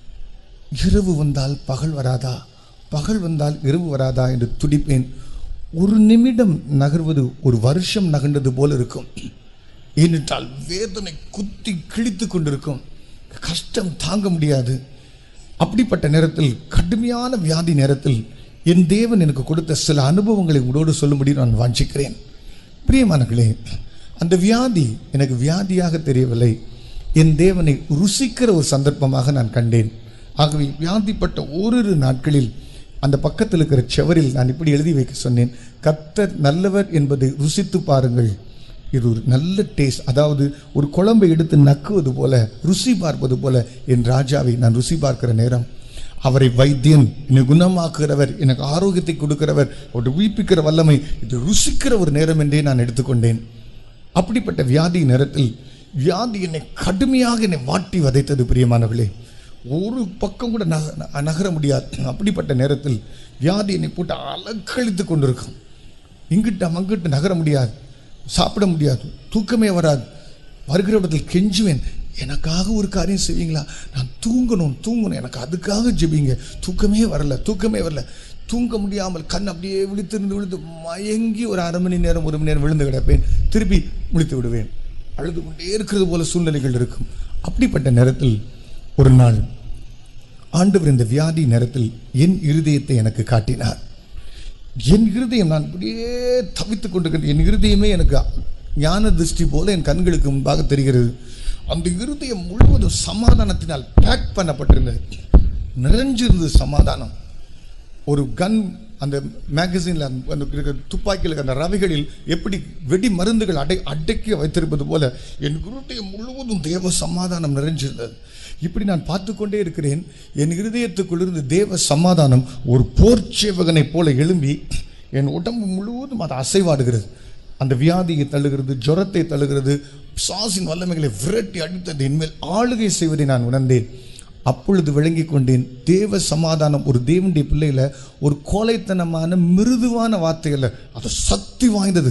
இரவு வந்தால் பகல் வராதா பகல் வந்தால் இரவு வராதா என்று துடிப்பேன் ஒரு நிமிடம் நகர்வது ஒரு வருஷம் நகர்ந்தது போல இருக்கும் ஏனென்றால் வேதனை குத்தி கிழித்து கொண்டிருக்கும் கஷ்டம் தாங்க முடியாது அப்படிப்பட்ட நேரத்தில் கடுமையான வியாதி நேரத்தில் என் தேவன் எனக்கு கொடுத்த சில அனுபவங்களை உங்களோடு சொல்லும்படி நான் வாஞ்சிக்கிறேன் பிரியமானங்களே அந்த வியாதி எனக்கு வியாதியாக தெரியவில்லை என் தேவனை ருசிக்கிற ஒரு சந்தர்ப்பமாக நான் கண்டேன் ஆகவே வியாதிப்பட்ட ஓரிரு நாட்களில் அந்த பக்கத்தில் இருக்கிற செவரில் நான் இப்படி எழுதி வைக்க சொன்னேன் கர்த்தர் நல்லவர் என்பதை ருசித்து பாருங்கள் இது ஒரு நல்ல டேஸ்ட் அதாவது ஒரு குழம்பை எடுத்து நக்குவது போல ருசி பார்ப்பது போல என் ராஜாவை நான் ருசி பார்க்கிற நேரம் அவரை வைத்தியன் என்னை குணமாக்குகிறவர் எனக்கு ஆரோக்கியத்தை கொடுக்கிறவர் அவருடைய உயிர்ப்பிக்கிற வல்லமை இது ருசிக்கிற ஒரு நேரம் என்றே நான் எடுத்துக்கொண்டேன் அப்படிப்பட்ட வியாதி நேரத்தில் வியாதி என்னை கடுமையாக என்னை வாட்டி வதைத்தது பிரியமானவர்களே ஒரு பக்கம் கூட நக நகர முடியாது அப்படிப்பட்ட நேரத்தில் வியாதி என்னை போட்டு அலக்கழித்து கொண்டிருக்கும் இங்கிட்ட அங்கிட்டு நகர முடியாது சாப்பிட முடியாது தூக்கமே வராது வருகிற இடத்தில் கெஞ்சுவேன் எனக்காக ஒரு காரியம் செய்வீங்களா நான் தூங்கணும் தூங்கணும் எனக்கு அதுக்காக ஜெபிங்க தூக்கமே வரல தூக்கமே வரல தூங்க முடியாமல் கண் அப்படியே விழித்திருந்து விழுந்து மயங்கி ஒரு அரை மணி நேரம் ஒரு மணி நேரம் விழுந்து கிடப்பேன் திருப்பி விழித்து விடுவேன் அழுது கொண்டே இருக்கிறது போல சூழ்நிலைகள் இருக்கும் அப்படிப்பட்ட நேரத்தில் ஒரு நாள் ஆண்டவர் இந்த வியாதி நேரத்தில் என் இருதயத்தை எனக்கு காட்டினார் என் இருதயம் நான் அப்படியே தவித்துக் கொண்டிருக்கிறேன் என் இருதயமே எனக்கு ஞான திருஷ்டி போல என் கண்களுக்கு முன்பாக தெரிகிறது அந்த இருதயம் முழுவதும் சமாதானத்தினால் பேக் பண்ணப்பட்டிருந்தது நிறைஞ்சிருந்தது சமாதானம் ஒரு கன் அந்த மேகசினில் அந்த இருக்கிற துப்பாக்கியில் இருக்கிற அந்த ரவைகளில் எப்படி வெடி மருந்துகள் அடை அடக்கி வைத்திருப்பது போல என் இருதயம் முழுவதும் தேவ சமாதானம் நிறைஞ்சிருந்தது இப்படி நான் பார்த்து கொண்டே இருக்கிறேன் என் இருதயத்துக்குள்ளிருந்து தேவ சமாதானம் ஒரு போர்ச்சேவகனைப் போல எழும்பி என் உடம்பு முழுவதும் அது அசைவாடுகிறது அந்த வியாதியை தள்ளுகிறது ஜுரத்தை தள்ளுகிறது சாசின் வல்லமைகளை விரட்டி அடித்தது என்மேல் ஆளுகை செய்வதை நான் உணர்ந்தேன் அப்பொழுது விளங்கி கொண்டேன் தேவ சமாதானம் ஒரு தேவனுடைய பிள்ளையில ஒரு கோலைத்தனமான மிருதுவான வார்த்தைகள் அது சக்தி வாய்ந்தது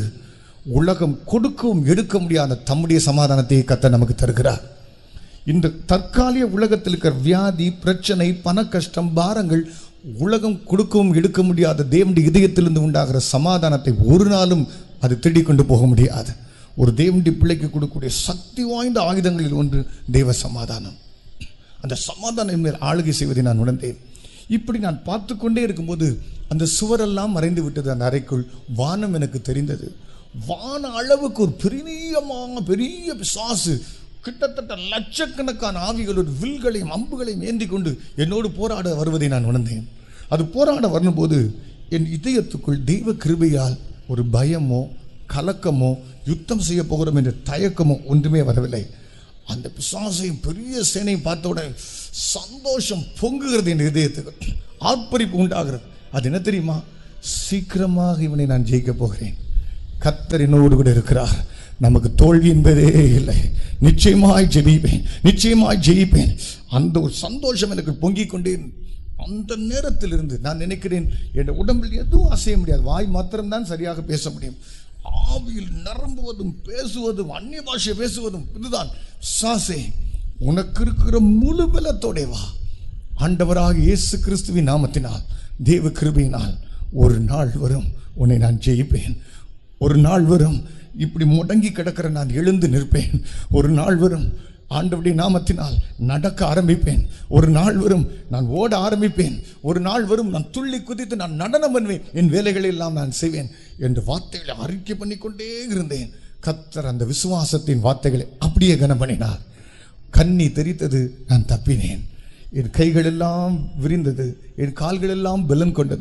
உலகம் கொடுக்கவும் எடுக்க முடியாத தம்முடைய சமாதானத்தை கத்த நமக்கு தருகிறார் இந்த தற்காலிக உலகத்தில் இருக்கிற வியாதி பிரச்சனை பண கஷ்டம் பாரங்கள் உலகம் கொடுக்கவும் எடுக்க முடியாத தேவனுடைய இதயத்திலிருந்து உண்டாகிற சமாதானத்தை ஒரு நாளும் அது திருடிக் கொண்டு போக முடியாது ஒரு தேவனுடைய பிள்ளைக்கு கொடுக்கக்கூடிய சக்தி வாய்ந்த ஆயுதங்களில் ஒன்று தேவ சமாதானம் அந்த சமாதானம் மேல் ஆளுகை செய்வதை நான் உணர்ந்தேன் இப்படி நான் பார்த்து கொண்டே இருக்கும்போது அந்த சுவரெல்லாம் மறைந்து விட்டது அந்த அறைக்குள் வானம் எனக்கு தெரிந்தது வான அளவுக்கு ஒரு பெரியமான பெரிய பிசாசு கிட்டத்தட்ட லட்சக்கணக்கான ஆவிகள் ஒரு வில்களையும் அம்புகளையும் ஏந்தி கொண்டு என்னோடு போராட வருவதை நான் உணர்ந்தேன் அது போராட வரும்போது என் இதயத்துக்குள் தெய்வ கிருபையால் ஒரு பயமோ கலக்கமோ யுத்தம் செய்ய போகிறோம் என்ற தயக்கமோ ஒன்றுமே வரவில்லை அந்த பிசாசையும் பெரிய சேனையும் பார்த்த உடனே சந்தோஷம் பொங்குகிறது என் இதயத்துக்கு ஆர்ப்பரிப்பு உண்டாகிறது அது என்ன தெரியுமா சீக்கிரமாக இவனை நான் ஜெயிக்க போகிறேன் கத்தர் என்னோடு கூட இருக்கிறார் நமக்கு தோல்வி என்பதே இல்லை நிச்சயமாய் ஜெயிப்பேன் நிச்சயமாய் ஜெயிப்பேன் அந்த ஒரு சந்தோஷம் எனக்கு பொங்கிக் கொண்டே அந்த நேரத்தில் இருந்து நான் நினைக்கிறேன் என் உடம்பில் எதுவும் அசைய முடியாது வாய் மாத்திரம்தான் சரியாக பேச முடியும் ஆவியில் நிரம்புவதும் பேசுவதும் அந்நிய பாஷை பேசுவதும் இதுதான் சாசே உனக்கு இருக்கிற முழு பலத்தோடே வா ஆண்டவராக இயேசு கிறிஸ்துவின் நாமத்தினால் தேவ கிருபையினால் ஒரு நாள் வரும் உன்னை நான் ஜெயிப்பேன் ஒரு நாள் வரும் இப்படி முடங்கி கிடக்கிற நான் எழுந்து நிற்பேன் ஒரு நாள் வரும் ஆண்டவருடைய நாமத்தினால் நடக்க ஆரம்பிப்பேன் ஒரு நாள் வரும் நான் ஓட ஆரம்பிப்பேன் ஒரு நாள் வரும் நான் துள்ளி குதித்து நான் நடனம் பண்ணுவேன் என் வேலைகளை எல்லாம் நான் செய்வேன் என்று வார்த்தைகளை அறிக்கை பண்ணிக்கொண்டே இருந்தேன் கத்தர் அந்த விசுவாசத்தின் வார்த்தைகளை அப்படியே கனம் பண்ணினார் கண்ணி தெரித்தது நான் தப்பினேன் என் கைகள் எல்லாம் விரிந்தது என் கால்கள் எல்லாம் பலன் கொண்டது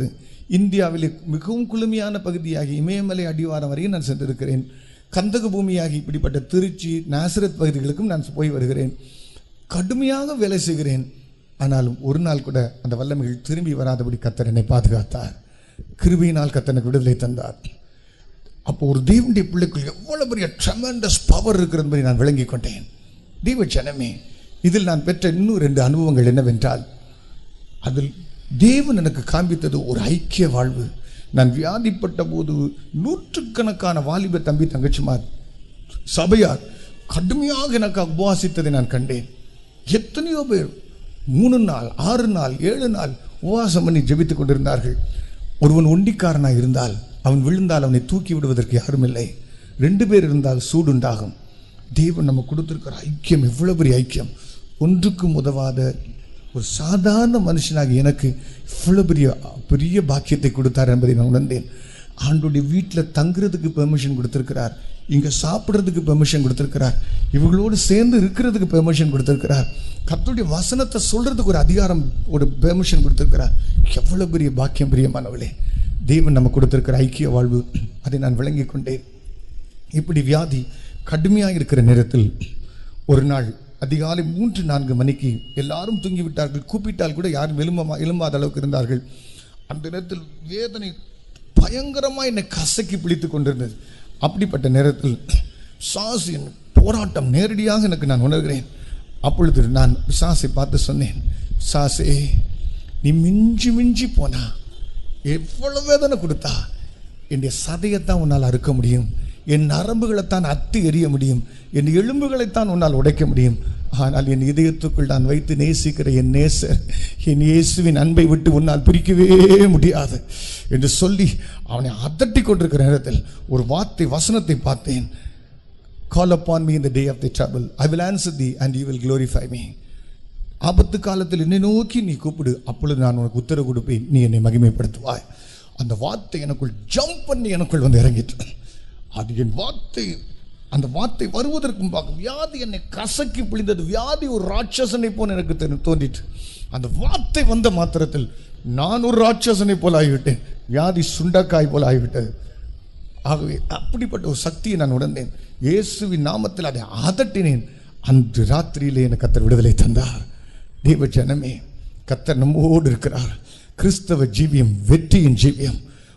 இந்தியாவிலே மிகவும் குளுமையான பகுதியாகி இமயமலை அடிவாரம் வரையும் நான் சென்றிருக்கிறேன் கந்தக பூமியாகி இப்படிப்பட்ட திருச்சி நாசரத் பகுதிகளுக்கும் நான் போய் வருகிறேன் கடுமையாக வேலை செய்கிறேன் ஆனாலும் ஒரு நாள் கூட அந்த வல்லமைகள் திரும்பி வராதபடி கத்தர் என்னை பாதுகாத்தார் கிருபையினால் கத்தர் எனக்கு விடுதலை தந்தார் அப்போ ஒரு தேவனுடைய பிள்ளைக்குள் எவ்வளவு பெரிய ட்ரெமெண்டஸ் பவர் இருக்கிறது என்பதை நான் விளங்கிக் கொண்டேன் தெய்வ ஜனமே இதில் நான் பெற்ற இன்னும் ரெண்டு அனுபவங்கள் என்னவென்றால் அதில் தேவன் எனக்கு காண்பித்தது ஒரு ஐக்கிய வாழ்வு நான் வியாதிப்பட்ட போது நூற்றுக்கணக்கான வாலிப தம்பி தங்கச்சிமார் சபையார் கடுமையாக எனக்கு உபவாசித்ததை நான் கண்டேன் எத்தனையோ பேர் மூணு நாள் ஆறு நாள் ஏழு நாள் உபவாசம் பண்ணி ஜெபித்துக் கொண்டிருந்தார்கள் ஒருவன் ஒண்டிக்காரனாக இருந்தால் அவன் விழுந்தால் அவனை தூக்கி விடுவதற்கு யாரும் இல்லை ரெண்டு பேர் இருந்தால் சூடுண்டாகும் தேவன் நம்ம கொடுத்திருக்கிற ஐக்கியம் எவ்வளவு பெரிய ஐக்கியம் ஒன்றுக்கும் உதவாத ஒரு சாதாரண மனுஷனாக எனக்கு இவ்வளவு பெரிய பெரிய பாக்கியத்தை கொடுத்தார் என்பதை நான் உணர்ந்தேன் ஆண்டுடைய வீட்டில் தங்குறதுக்கு பெர்மிஷன் கொடுத்திருக்கிறார் இங்க சாப்பிட்றதுக்கு பெர்மிஷன் கொடுத்திருக்கிறார் இவங்களோடு சேர்ந்து இருக்கிறதுக்கு பெர்மிஷன் கொடுத்திருக்கிறார் கர்த்தருடைய வசனத்தை சொல்றதுக்கு ஒரு அதிகாரம் ஒரு பெர்மிஷன் கொடுத்திருக்கிறார் எவ்வளவு பெரிய பாக்கியம் பிரியமானவளே தேவன் நம்ம கொடுத்திருக்கிற ஐக்கிய வாழ்வு அதை நான் விளங்கிக் கொண்டேன் இப்படி வியாதி கடுமையாக இருக்கிற நேரத்தில் ஒரு நாள் அதிகாலை மூன்று நான்கு மணிக்கு எல்லாரும் தூங்கி விட்டார்கள் கூப்பிட்டால் கூட யாரும் எழும்ப எழும்பாத அளவுக்கு இருந்தார்கள் அந்த நேரத்தில் வேதனை பயங்கரமாக என்னை கசக்கி பிடித்து கொண்டிருந்தது அப்படிப்பட்ட நேரத்தில் சாசின் போராட்டம் நேரடியாக எனக்கு நான் உணர்கிறேன் அப்பொழுது நான் சாசை பார்த்து சொன்னேன் சாசே நீ மிஞ்சி மிஞ்சி போனா எவ்வளவு வேதனை கொடுத்தா என்னுடைய சதையைத்தான் உன்னால் அறுக்க முடியும் என் நரம்புகளைத்தான் அத்து எறிய முடியும் என் எலும்புகளைத்தான் உன்னால் உடைக்க முடியும் ஆனால் என் இதயத்துக்குள் நான் வைத்து நேசிக்கிற என் நேசர் என் இயேசுவின் அன்பை விட்டு உன்னால் பிரிக்கவே முடியாது என்று சொல்லி அவனை அதட்டி கொண்டிருக்கிற நேரத்தில் ஒரு வார்த்தை வசனத்தை பார்த்தேன் கால் upon me in the day of the trouble i will answer thee and you will glorify me ஆபத்து காலத்தில் என்னை நோக்கி நீ கூப்பிடு அப்பொழுது நான் உனக்கு உத்தரவு கொடுப்பேன் நீ என்னை மகிமைப்படுத்துவாய் அந்த வார்த்தை எனக்குள் ஜம்ப் பண்ணி எனக்குள் வந்து இறங்கிட்டு அது என் வார்த்தை அந்த வார்த்தை வருவதற்கு முன்பாக வியாதி என்னை கசக்கி பிழிந்தது வியாதி ஒரு ராட்சசனை போல எனக்கு தெரி- தோன்றிற்று அந்த வார்த்தை வந்த மாத்திரத்தில் நான் ஒரு ராட்சசனை போல ஆகிவிட்டேன் வியாதி சுண்டக்காய் போல ஆகிவிட்டது ஆகவே அப்படிப்பட்ட ஒரு சக்தியை நான் உணர்ந்தேன் இயேசுவின் நாமத்தில் அதை அதட்டினேன் அன்று ராத்திரியிலே எனக்கு கத்தர் விடுதலை தந்தார் தேவ ஜனமே கத்தர் நம்மோடு இருக்கிறார் கிறிஸ்தவ ஜீவியம் வெற்றியின் ஜீவியம்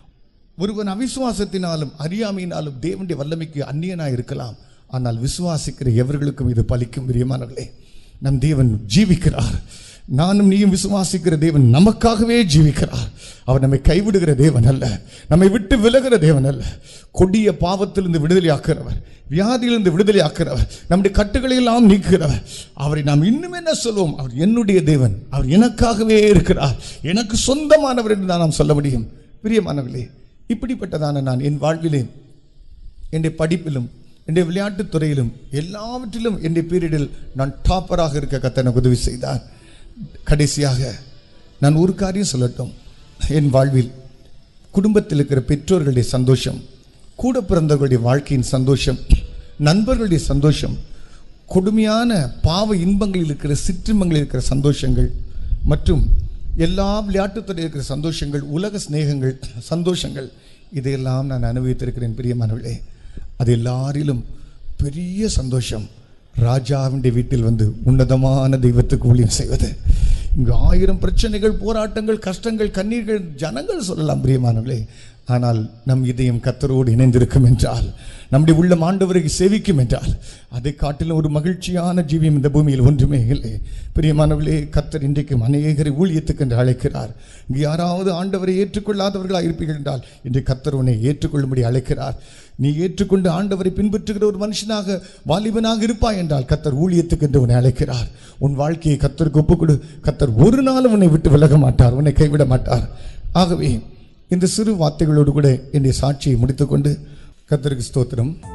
ஒருவன் அவிசுவாசத்தினாலும் அறியாமையினாலும் தேவனுடைய வல்லமைக்கு அந்நியனாய் இருக்கலாம் ஆனால் விசுவாசிக்கிற எவர்களுக்கும் இது பலிக்கும் பிரியமானவர்களே நம் தேவன் ஜீவிக்கிறார் நானும் நீயும் விசுவாசிக்கிற தேவன் நமக்காகவே ஜீவிக்கிறார் அவர் நம்மை கைவிடுகிற தேவன் அல்ல நம்மை விட்டு விலகிற தேவன் அல்ல கொடிய பாவத்திலிருந்து விடுதலை ஆக்கிறவர் வியாதியிலிருந்து விடுதலை ஆக்கிறவர் நம்முடைய கட்டுகளை எல்லாம் நீக்குகிறவர் அவரை நாம் இன்னும் என்ன சொல்வோம் அவர் என்னுடைய தேவன் அவர் எனக்காகவே இருக்கிறார் எனக்கு சொந்தமானவர் என்று தான் நாம் சொல்ல முடியும் பிரியமானவர்களே இப்படிப்பட்டதான நான் என் வாழ்விலே என்னுடைய படிப்பிலும் என்னுடைய விளையாட்டுத் துறையிலும் எல்லாவற்றிலும் என்னுடைய பீரியடில் நான் டாப்பராக இருக்க கத்த எனக்கு உதவி செய்தார் கடைசியாக நான் ஒரு காரியம் சொல்லட்டும் என் வாழ்வில் குடும்பத்தில் இருக்கிற பெற்றோர்களுடைய சந்தோஷம் கூட பிறந்தவர்களுடைய வாழ்க்கையின் சந்தோஷம் நண்பர்களுடைய சந்தோஷம் கொடுமையான பாவ இன்பங்களில் இருக்கிற சிற்றின்பங்களில் இருக்கிற சந்தோஷங்கள் மற்றும் எல்லா விளையாட்டுத்துறையில் இருக்கிற சந்தோஷங்கள் உலக சிநேகங்கள் சந்தோஷங்கள் இதையெல்லாம் நான் அனுபவித்திருக்கிறேன் பிரியமானவர்களே அது எல்லாரிலும் பெரிய சந்தோஷம் ராஜாவினுடைய வீட்டில் வந்து உன்னதமான தெய்வத்துக்கு ஊழியம் செய்வது இங்கு ஆயிரம் பிரச்சனைகள் போராட்டங்கள் கஷ்டங்கள் கண்ணீர்கள் ஜனங்கள் சொல்லலாம் பிரியமானவர்களே ஆனால் நம் இதயம் கத்தரோடு இணைந்திருக்கும் என்றால் நம்முடைய உள்ளம் ஆண்டவரை சேவிக்கும் என்றால் அதை காட்டிலும் ஒரு மகிழ்ச்சியான ஜீவியம் இந்த பூமியில் ஒன்றுமே இல்லை பிரியமானவர்களே கத்தர் இன்றைக்கும் அநேகரை ஊழியத்துக்கு என்று அழைக்கிறார் இங்கு யாராவது ஆண்டவரை ஏற்றுக்கொள்ளாதவர்களாக இருப்பீர்கள் என்றால் இன்று கத்தர் உன்னை ஏற்றுக்கொள்ளும்படி அழைக்கிறார் நீ ஏற்றுக்கொண்டு ஆண்டவரை பின்பற்றுகிற ஒரு மனுஷனாக வாலிபனாக இருப்பாய் என்றால் கத்தர் ஊழியத்துக்கு என்று உன்னை அழைக்கிறார் உன் வாழ்க்கையை கத்தருக்கு ஒப்புக்கொடு கத்தர் ஒரு நாளும் உன்னை விட்டு விலக மாட்டார் உன்னை கைவிட மாட்டார் ஆகவே இந்த சிறு வார்த்தைகளோடு கூட என்னுடைய சாட்சியை முடித்துக்கொண்டு கத்தருக்கு ஸ்தோத்திரம்